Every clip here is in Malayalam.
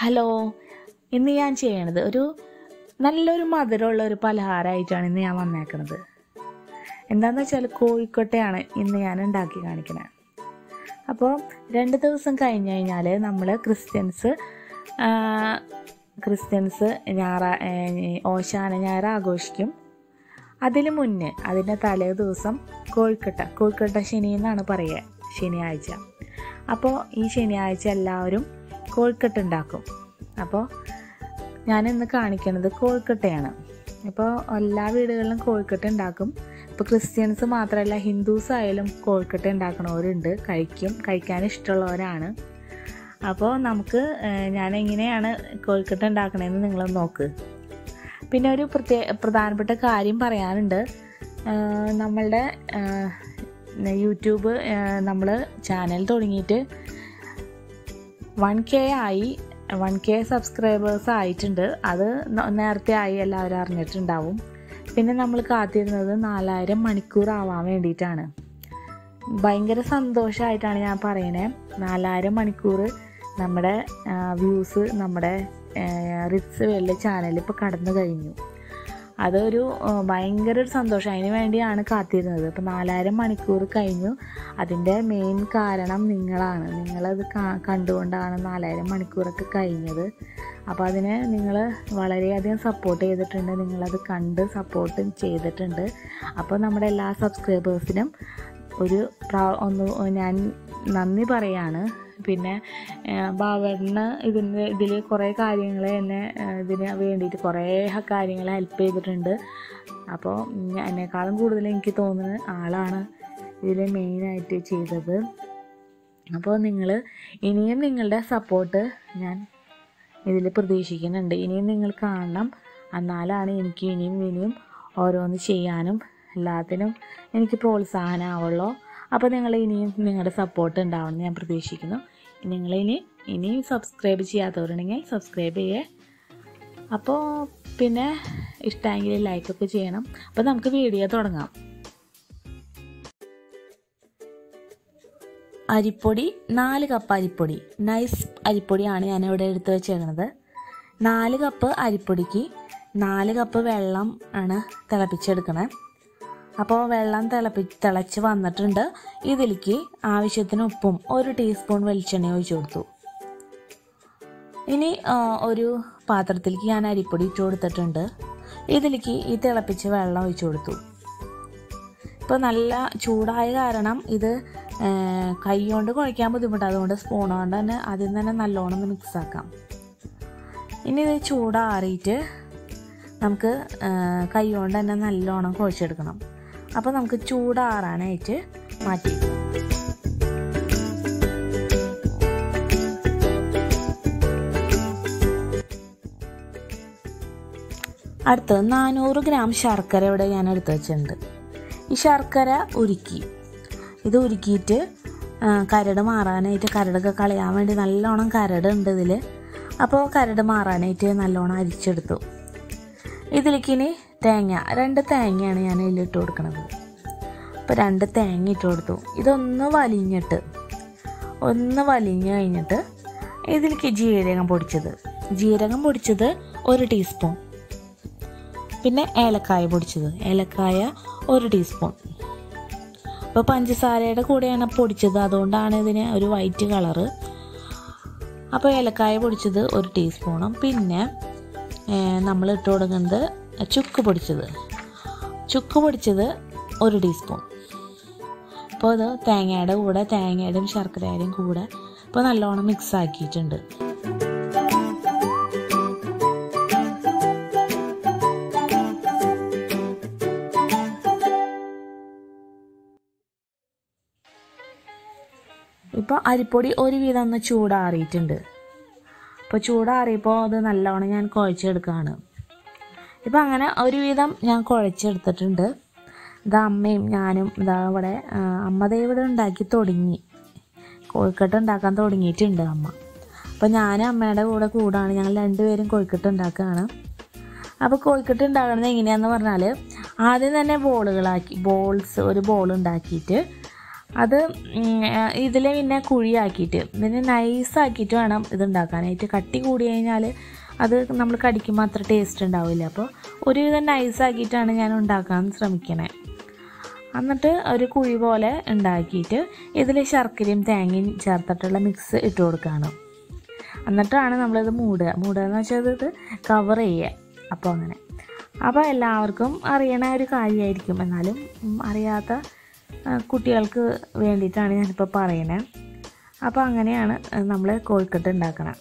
ഹലോ ഇന്ന് ഞാൻ ചെയ്യണത് ഒരു നല്ലൊരു മധുരമുള്ള ഒരു പലഹാരമായിട്ടാണ് ഇന്ന് ഞാൻ വന്നേക്കുന്നത് എന്താണെന്ന് വെച്ചാൽ കോഴിക്കോട്ടെയാണ് ഇന്ന് ഞാൻ ഉണ്ടാക്കി കാണിക്കുന്നത് അപ്പോൾ രണ്ട് ദിവസം കഴിഞ്ഞ് കഴിഞ്ഞാൽ നമ്മൾ ക്രിസ്ത്യൻസ് ആ, ക്രിസ്ത്യൻസ് ഞായറ ഏ, ഓശാന ഞായർ ആഘോഷിക്കും അതിന് മുന്നേ അതിൻ്റെ തലേ ദിവസം കോഴിക്കട്ട കോഴിക്കട്ട ശനി എന്നാണ് പറയുക ശനിയാഴ്ച അപ്പോൾ ഈ ശനിയാഴ്ച എല്ലാവരും കോഴിക്കട്ട ഉണ്ടാക്കും അപ്പോൾ ഞാനിന്ന് കാണിക്കുന്നത് കോഴിക്കട്ടയാണ് ഇപ്പോൾ എല്ലാ വീടുകളിലും കോഴിക്കട്ട ഉണ്ടാക്കും ഇപ്പോൾ ക്രിസ്ത്യൻസ് മാത്രമല്ല ഹിന്ദുസ് ആയാലും കോഴിക്കട്ട ഉണ്ടാക്കണവരുണ്ട് കഴിക്കും കഴിക്കാൻ ഇഷ്ടമുള്ളവരാണ് അപ്പോൾ നമുക്ക് ഏഹ്, ഞാൻ എങ്ങനെയാണ് കോഴിക്കട്ട ഉണ്ടാക്കണതെന്ന് നിങ്ങളൊന്ന് നോക്ക് പിന്നെ ഒരു പ്രത്യേക പ്രധാനപ്പെട്ട കാര്യം പറയാനുണ്ട് ആഹ് നമ്മളുടെ ആഹ് യൂട്യൂബ് നമ്മൾ ചാനൽ തുടങ്ങിയിട്ട് വൺ കെ ആയി വൺ കെ സബ്സ്ക്രൈബേഴ്സ് ആയിട്ടുണ്ട് അത് ന- നേരത്തെ ആയി എല്ലാവരും അറിഞ്ഞിട്ടുണ്ടാവും പിന്നെ നമ്മൾ കാത്തിരുന്നത് നാലായിരം മണിക്കൂർ ആവാൻ വേണ്ടിയിട്ടാണ് ഭയങ്കര സന്തോഷമായിട്ടാണ് ഞാൻ പറയണേ നാലായിരം മണിക്കൂർ നമ്മുടെ വ്യൂസ് നമ്മുടെ റിറ്റ്സ് വെള്ള ചാനൽ ഇപ്പോൾ കടന്നു കഴിഞ്ഞു അതൊരു ആ, ഭയങ്കര ഒരു സന്തോഷം അതിന് വേണ്ടിയാണ് കാത്തിരുന്നത് അപ്പോൾ നാലായിരം മണിക്കൂർ കഴിഞ്ഞു അതിൻ്റെ മെയിൻ കാരണം നിങ്ങളാണ് നിങ്ങളത് കാ- കണ്ടുകൊണ്ടാണ് നാലായിരം മണിക്കൂറൊക്കെ കഴിഞ്ഞത് അപ്പോൾ അതിന് നിങ്ങൾ വളരെയധികം സപ്പോർട്ട് ചെയ്തിട്ടുണ്ട് നിങ്ങളത് കണ്ട് സപ്പോർട്ട് ചെയ്തിട്ടുണ്ട് അപ്പോൾ നമ്മുടെ എല്ലാ സബ്സ്ക്രൈബേഴ്സിനും ഒരു പ്രാ- ഒന്ന് ഞാൻ നന്ദി പറയാണ് പിന്നെ ബാബേട്ടന് ഇതിന് ഇതിൽ കുറേ കാര്യങ്ങൾ എന്നെ ആ, ഇതിന് വേണ്ടിയിട്ട് കുറേ കാര്യങ്ങൾ ഹെൽപ്പ് ചെയ്തിട്ടുണ്ട് അപ്പോൾ ഞാൻ- എന്നെക്കാളും കൂടുതൽ എനിക്ക് തോന്നുന്നത് ആളാണ് ഇതിൽ മെയിനായിട്ട് ചെയ്തത് അപ്പോൾ നിങ്ങൾ ഇനിയും നിങ്ങളുടെ സപ്പോർട്ട് ഞാൻ ഇതിൽ പ്രതീക്ഷിക്കുന്നുണ്ട് ഇനിയും നിങ്ങൾ കാണണം എന്നാലാണ് എനിക്ക് ഇനിയും ഇനിയും ഓരോന്ന് ചെയ്യാനും എല്ലാത്തിനും എനിക്ക് പ്രോത്സാഹനമാവുള്ളൂ അപ്പോൾ നിങ്ങൾ ഇനിയും നിങ്ങളുടെ സപ്പോർട്ട് ഉണ്ടാവണമെന്ന് ഞാൻ പ്രതീക്ഷിക്കുന്നു നിങ്ങളിനി ഇനിയും സബ്സ്ക്രൈബ് ചെയ്യാത്തവരുണ്ടെങ്കിൽ സബ്സ്ക്രൈബ് ചെയ്യേ അപ്പോൾ പിന്നെ ഇഷ്ടമെങ്കിൽ ലൈക്കൊക്കെ ചെയ്യണം അപ്പോൾ നമുക്ക് വീഡിയോ തുടങ്ങാം അരിപ്പൊടി നാല് കപ്പ് അരിപ്പൊടി നൈസ് അരിപ്പൊടിയാണ് ഞാൻ ഇവിടെ എടുത്ത് വെച്ചേക്കുന്നത് നാല് കപ്പ് അരിപ്പൊടിക്ക് നാല് കപ്പ് വെള്ളം ആണ് തിളപ്പിച്ചെടുക്കണേ അപ്പോൾ വെള്ളം തിളപ്പി തിളച്ച് വന്നിട്ടുണ്ട് ഇതിലേക്ക് ആവശ്യത്തിന് ഉപ്പും ഒരു ടീസ്പൂൺ വെളിച്ചെണ്ണ ഒഴിച്ചു കൊടുത്തു ഇനി ആ, ഒരു പാത്രത്തിലേക്ക് ഞാൻ അരിപ്പൊടി ഇട്ട് കൊടുത്തിട്ടുണ്ട് ഇതിലേക്ക് ഈ തിളപ്പിച്ച വെള്ളം ഒഴിച്ചു കൊടുത്തു ഇപ്പോൾ നല്ല ചൂടായ കാരണം ഇത് കൈ കൊണ്ട് കുഴയ്ക്കാൻ ബുദ്ധിമുട്ട് അതുകൊണ്ട് സ്പൂൺ കൊണ്ട് തന്നെ ആദ്യം തന്നെ നല്ലോണം ഒന്ന് മിക്സ് ആക്കാം ഇനി ഇത് ചൂടാറിയിട്ട് നമുക്ക് കൈ കൊണ്ട് തന്നെ നല്ലോണം കുഴച്ചെടുക്കണം അപ്പോൾ നമുക്ക് ചൂടാറാനായിട്ട് മാറ്റി വെക്കാം. അടുത്തത് നാനൂറ് ഗ്രാം ശർക്കര ഇവിടെ ഞാൻ എടുത്ത് വെച്ചിട്ടുണ്ട് ഈ ശർക്കര ഉരുക്കി ഇത് ഉരുക്കിയിട്ട് ആ, കരട് മാറാനായിട്ട് കരടൊക്കെ കളയാൻ വേണ്ടി നല്ലോണം കരടുണ്ട് ഇതിൽ അപ്പോൾ കരട് മാറാനായിട്ട് നല്ലോണം അരിച്ചെടുത്തു ഇതിലേക്ക് ഇനി തേങ്ങ രണ്ട് തേങ്ങയാണ് ഞാൻ ഇതിലിട്ട് കൊടുക്കുന്നത് അപ്പോൾ രണ്ട് തേങ്ങ ഇട്ട് കൊടുത്തു ഇതൊന്ന് വലിഞ്ഞിട്ട് ഒന്ന് വലിഞ്ഞ് കഴിഞ്ഞിട്ട് ഇതിലേക്ക് ജീരകം പൊടിച്ചത് ജീരകം പൊടിച്ചത് ഒരു ടീസ്പൂൺ പിന്നെ ഏലക്കായ പൊടിച്ചത് ഏലക്കായ ഒരു ടീസ്പൂൺ അപ്പോൾ പഞ്ചസാരയുടെ കൂടെയാണ് പൊടിച്ചത് അതുകൊണ്ടാണ് ഇതിന് ഒരു വൈറ്റ് കളറ് അപ്പോൾ ഏലക്കായ പൊടിച്ചത് ഒരു ടീസ്പൂണും പിന്നെ നമ്മൾ ഇട്ട് കൊടുക്കുന്നത് ചുക്ക് പൊടിച്ചത് ചുക്ക് പൊടിച്ചത് ഒരു ടീസ്പൂൺ അപ്പോൾ ഇത് തേങ്ങയുടെ കൂടെ തേങ്ങയുടെയും ശർക്കരയുടെയും കൂടെ ഇപ്പോൾ നല്ലോണം മിക്സ് ആക്കിയിട്ടുണ്ട് ഇപ്പോൾ അരിപ്പൊടി ഒരുവിധം ഒന്ന് ചൂടാറിയിട്ടുണ്ട് അപ്പോൾ ചൂടാറിയപ്പോൾ അത് നല്ലോണം ഞാൻ കുഴച്ചെടുക്കുകയാണ് ഇപ്പം അങ്ങനെ ഒരുവിധം ഞാൻ കുഴച്ചെടുത്തിട്ടുണ്ട് ഇത് അമ്മയും ഞാനും ഇതാ ഇവിടെ ആ, അമ്മ ദേ ഇവിടെ ഉണ്ടാക്കി തുടങ്ങി കോഴിക്കട്ട ഉണ്ടാക്കാൻ തുടങ്ങിയിട്ടുണ്ട് അമ്മ അപ്പോൾ ഞാൻ അമ്മയുടെ കൂടെ കൂടാണ് ഞങ്ങൾ രണ്ടുപേരും കോഴിക്കട്ട ഉണ്ടാക്കുകയാണ് അപ്പോൾ കോഴിക്കട്ട ഉണ്ടാക്കുന്നത് എങ്ങനെയാന്ന് പറഞ്ഞാൽ ആദ്യം തന്നെ ബോളുകളാക്കി ബോൾസ് ഒരു ബോൾ ഉണ്ടാക്കിയിട്ട് അത് ഇതിൽ പിന്നെ കുഴിയാക്കിയിട്ട് ഇതിന് നൈസാക്കിയിട്ട് വേണം ഇത് ഉണ്ടാക്കാനായിട്ട് കട്ടി കൂടി കഴിഞ്ഞാൽ അത് നമ്മൾ കടിക്കുമ്പോൾ അത്ര ടേസ്റ്റ് ഉണ്ടാവില്ല അപ്പോൾ ഒരുവിധം നൈസാക്കിയിട്ടാണ് ഞാൻ ഉണ്ടാക്കാൻ ശ്രമിക്കണേ എന്നിട്ട് ഒരു കുഴി പോലെ ഉണ്ടാക്കിയിട്ട് ഇതിൽ ശർക്കരയും തേങ്ങയും ചേർത്തിട്ടുള്ള മിക്സ് ഇട്ട് കൊടുക്കുകയാണ് എന്നിട്ടാണ് നമ്മളിത് മൂടുക മൂടുക എന്ന് വെച്ചാൽ ഇത് കവർ ചെയ്യുക അപ്പോൾ അങ്ങനെ അപ്പോൾ എല്ലാവർക്കും അറിയണ ഒരു കാര്യമായിരിക്കും എന്നാലും ഉം, അറിയാത്ത ആ, കുട്ടികൾക്ക് വേണ്ടിയിട്ടാണ് ഞാനിപ്പോൾ പറയണേ അപ്പോൾ അങ്ങനെയാണ് നമ്മൾ കോഴിക്കട്ട് ഉണ്ടാക്കണം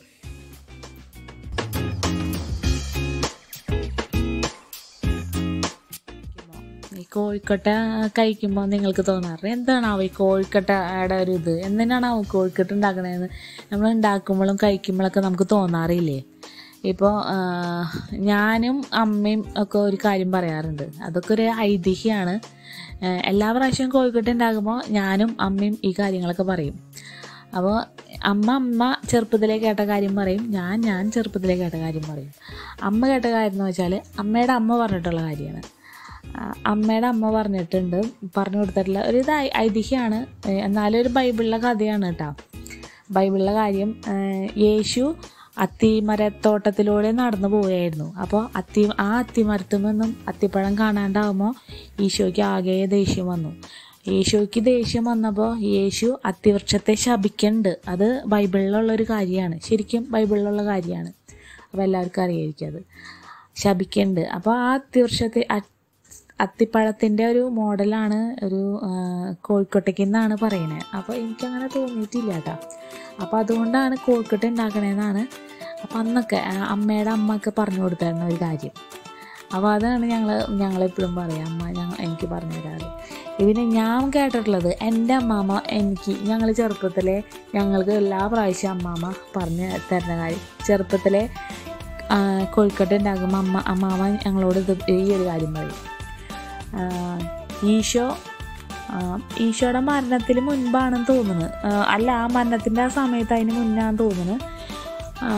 ഈ കോഴിക്കട്ട കഴിക്കുമ്പോൾ നിങ്ങൾക്ക് തോന്നാറ് എന്താണാവോ ഈ കോഴിക്കട്ടയുടെ ഒരു ഇത് എന്തിനാണാവോ കോഴിക്കട്ട ഉണ്ടാക്കണതെന്ന് നമ്മൾ ഉണ്ടാക്കുമ്പോഴും കഴിക്കുമ്പോഴൊക്കെ നമുക്ക് തോന്നാറില്ലേ ഇപ്പോൾ ഞാനും അമ്മയും ഒക്കെ ഒരു കാര്യം പറയാറുണ്ട് അതൊക്കെ ഒരു ഐതിഹ്യമാണ് ഏഹ് എല്ലാ പ്രാവശ്യവും കോഴിക്കട്ട ഉണ്ടാക്കുമ്പോൾ ഞാനും അമ്മയും ഈ കാര്യങ്ങളൊക്കെ പറയും അപ്പോൾ അമ്മ അമ്മ ചെറുപ്പത്തിലേ കേട്ട കാര്യം പറയും ഞാൻ ഞാൻ ചെറുപ്പത്തിലേ കേട്ട കാര്യം പറയും അമ്മ കേട്ട കാര്യം എന്ന് വെച്ചാൽ അമ്മയുടെ അമ്മ പറഞ്ഞിട്ടുള്ള കാര്യമാണ് ആ, അമ്മയുടെ അമ്മ പറഞ്ഞിട്ടുണ്ട് പറഞ്ഞു കൊടുത്തിട്ടുള്ള ഒരു ഇത് ഐ- ഐതിഹ്യമാണ് ഏ, എന്നാലും ഒരു ബൈബിളിലെ കഥയാണ് കേട്ടോ ബൈബിളിലെ കാര്യം ഏ, യേശു അത്തിമരത്തോട്ടത്തിലൂടെ നടന്നു പോവുകയായിരുന്നു അപ്പോൾ അത്തി ആ അത്തിമരത്തുമെന്നും അത്തിപ്പഴം കാണാണ്ടാവുമ്പോൾ ഈശോയ്ക്ക് ആകെ ദേഷ്യം വന്നു യേശോയ്ക്ക് ദേഷ്യം വന്നപ്പോൾ യേശു അത്തിവൃക്ഷത്തെ ശപിക്കുന്നുണ്ട് അത് ബൈബിളിലുള്ള ഒരു കാര്യമാണ് ശരിക്കും ബൈബിളിലുള്ള കാര്യമാണ് അപ്പോൾ എല്ലാവർക്കും അറിയായിരിക്കും അത് ശപിക്കുന്നുണ്ട് അപ്പോൾ ആ അത്തിവൃക്ഷത്തെ അ- അത്തിപ്പഴത്തിൻ്റെ ഒരു മോഡലാണ് ഒരു ആ, കോഴിക്കോട്ടേക്ക് എന്നാണ് പറയുന്നത് അപ്പോൾ എനിക്കങ്ങനെ തോന്നിയിട്ടില്ല കേട്ടോ അപ്പോൾ അതുകൊണ്ടാണ് കോഴിക്കോട്ട ഉണ്ടാക്കണേന്നാണ് അപ്പം അന്നൊക്കെ ആ, അമ്മയുടെ അമ്മയൊക്കെ പറഞ്ഞു കൊടുത്തായിരുന്ന ഒരു കാര്യം അപ്പോൾ അതാണ് ഞങ്ങൾ ഞങ്ങളെപ്പോഴും പറയാം അമ്മ ഞങ്ങൾ എനിക്ക് പറഞ്ഞു തരാറ് പിന്നെ ഞാൻ കേട്ടിട്ടുള്ളത് എൻ്റെ അമ്മാമ്മ എനിക്ക് ഞങ്ങൾ ചെറുപ്പത്തിലെ ഞങ്ങൾക്ക് എല്ലാ പ്രാവശ്യം അമ്മാമ്മ പറഞ്ഞു തരുന്ന കാര്യം ചെറുപ്പത്തിലെ ആ, കോഴിക്കോട്ട് ഉണ്ടാക്കുമ്പോൾ അമ്മ അമ്മാമ്മ ഞങ്ങളോട് ഇത് ഈ ഒരു കാര്യം പറയും ആ, ഈശോ ആ, ഈശോയുടെ മരണത്തിന് മുൻപാണെന്ന് തോന്നുന്നു ആ, അല്ല ആ മരണത്തിൻ്റെ ആ സമയത്ത് അതിന് മുന്നാന്ന് തോന്നുന്നു ആ,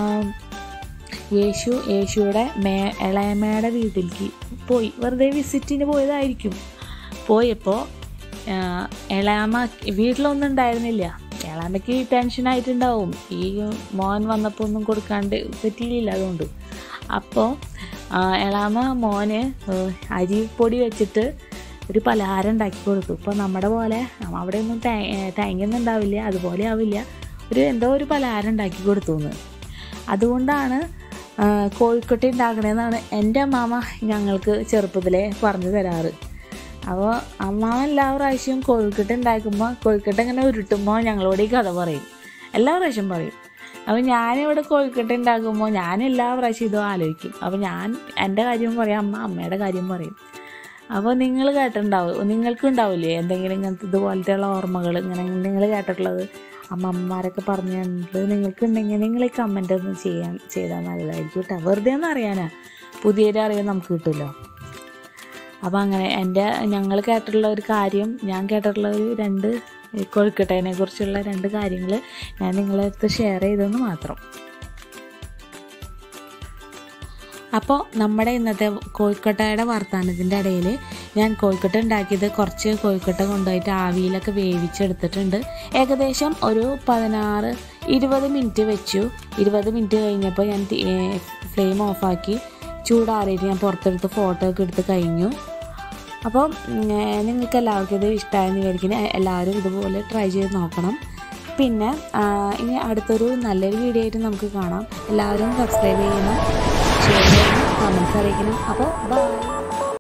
യേശു യേശുയുടെ മേ ഇളയമ്മയുടെ വീട്ടിലേക്ക് പോയി വെറുതെ വിസിറ്റിന് പോയതായിരിക്കും പോയപ്പോൾ ഇളയാമ്മ വീട്ടിലൊന്നും ഉണ്ടായിരുന്നില്ല ഇളയാമ്മയ്ക്ക് ടെൻഷനായിട്ടുണ്ടാവും ഈ മോൻ വന്നപ്പോൾ ഒന്നും കൊടുക്കാണ്ട് പറ്റിയില്ല അതുകൊണ്ട് അപ്പോൾ ഇളാമ്മ മോന് ഏഹ്, അരിപ്പൊടി വെച്ചിട്ട് ഒരു പലഹാരം ഉണ്ടാക്കി കൊടുത്തു ഇപ്പോൾ നമ്മുടെ പോലെ അവിടെ ഒന്നും തേങ്ങയൊന്നും ഉണ്ടാവില്ല അതുപോലെ ആവില്ല ഒരു എന്തോ ഒരു പലഹാരം ഉണ്ടാക്കി കൊടുത്തു എന്ന് അതുകൊണ്ടാണ് ആ, കോഴിക്കോട്ടെ ഉണ്ടാക്കണതെന്നാണ് എൻ്റെ അമ്മാമ്മ ഞങ്ങൾക്ക് ചെറുപ്പത്തിലേ പറഞ്ഞു തരാറ് അപ്പോൾ അമ്മാമ്മ എല്ലാ പ്രാവശ്യവും കോഴിക്കോട്ടെ ഉണ്ടാക്കുമ്പോൾ കോഴിക്കോട്ടെ ഇങ്ങനെ ഉരുട്ടുമ്പോൾ ഞങ്ങളോട് ഈ കഥ പറയും എല്ലാ പ്രാവശ്യം പറയും അപ്പോൾ ഞാനിവിടെ കോഴിക്കോട്ടെ ഉണ്ടാക്കുമ്പോൾ ഞാൻ എല്ലാ പ്രാവശ്യം ഇതും ആലോചിക്കും അപ്പോൾ ഞാൻ എൻ്റെ കാര്യം പറയും അമ്മ അമ്മയുടെ കാര്യം പറയും അപ്പോൾ നിങ്ങൾ കേട്ടിട്ടുണ്ടാവും നിങ്ങൾക്കും ഉണ്ടാവില്ലേ എന്തെങ്കിലും ഇങ്ങനത്തെ ഇതുപോലത്തെയുള്ള ഓർമ്മകൾ ഇങ്ങനെ നിങ്ങൾ കേട്ടിട്ടുള്ളത് അമ്മമാരൊക്കെ പറഞ്ഞു തന്നിട്ടുള്ളത് നിങ്ങൾക്ക് ഉണ്ടെങ്കിൽ നിങ്ങൾ ഈ കമൻ്റ് ഒന്ന് ചെയ്യാൻ ചെയ്താൽ നല്ലതായിരിക്കും കേട്ടോ വെറുതെ ഒന്ന് അറിയാനാ പുതിയൊരു അറിയാൻ നമുക്ക് കിട്ടുമല്ലോ അപ്പോൾ അങ്ങനെ എൻ്റെ ഞങ്ങൾ കേട്ടിട്ടുള്ള ഒരു കാര്യം ഞാൻ കേട്ടിട്ടുള്ള ഒരു രണ്ട് ഈ കോഴിക്കട്ടേനെ കുറിച്ചുള്ള രണ്ട് കാര്യങ്ങൾ ഞാൻ നിങ്ങളെ അടുത്ത് ഷെയർ ചെയ്തെന്ന് മാത്രം അപ്പോൾ നമ്മുടെ ഇന്നത്തെ കോഴിക്കട്ടയുടെ വർത്തമാനത്തിൻ്റെ ഇടയിൽ ഞാൻ കോഴിക്കട്ട ഉണ്ടാക്കിയത് കുറച്ച് കോഴിക്കട്ട കൊണ്ടുപോയിട്ട് ആവിയിലൊക്കെ വേവിച്ചെടുത്തിട്ടുണ്ട് ഏകദേശം ഒരു പതിനാറ് ഇരുപത് മിനിറ്റ് വെച്ചു ഇരുപത് മിനിറ്റ് കഴിഞ്ഞപ്പോൾ ഞാൻ ഫ്ലെയിം ഓഫാക്കി ചൂടാറിയിട്ട് ഞാൻ പുറത്തെടുത്ത് ഫോട്ടോ ഒക്കെ എടുത്ത് കഴിഞ്ഞു അപ്പം നിങ്ങൾക്ക് എല്ലാവർക്കും ഇത് ഇഷ്ടമായെന്ന് വിചാരിക്കുന്നത് എല്ലാവരും ഇതുപോലെ ട്രൈ ചെയ്ത് നോക്കണം പിന്നെ ആ, ഇനി അടുത്തൊരു നല്ലൊരു വീഡിയോ ആയിട്ട് നമുക്ക് കാണാം എല്ലാവരും സബ്സ്ക്രൈബ് ചെയ്യണം ഷെയർ ചെയ്യണം കമൻസ് അറിയിക്കണം അപ്പോൾ ബൈ